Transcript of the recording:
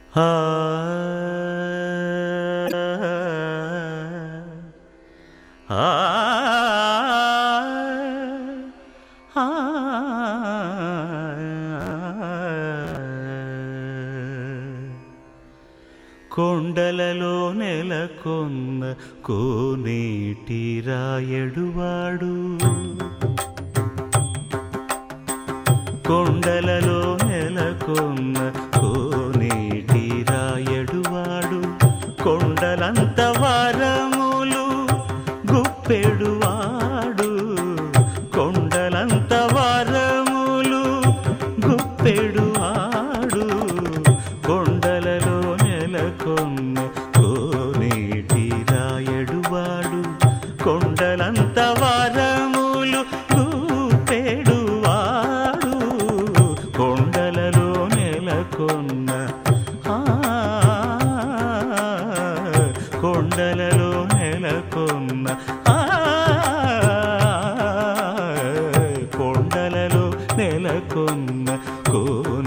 ఆ ఆ ఆ కొండలలో నెలకొన్న కోనేటి రాయడువాడు కొండలలో నెలకొన్న కోనేటి రాయడువాడు కొండలంత వరములు గుప్పెడువాడు కొండలంత వరములు గుప్పెడువాడు కొండలలో నెలకొన్న కోనేటి రాయడువాడు కొండలంత వరములు గుప్పెడువాడు కొండలలో నెలకొన్న ఆ, కొండలలో నెలకొన్న ఆ, కొండలలో నెలకొన్న కో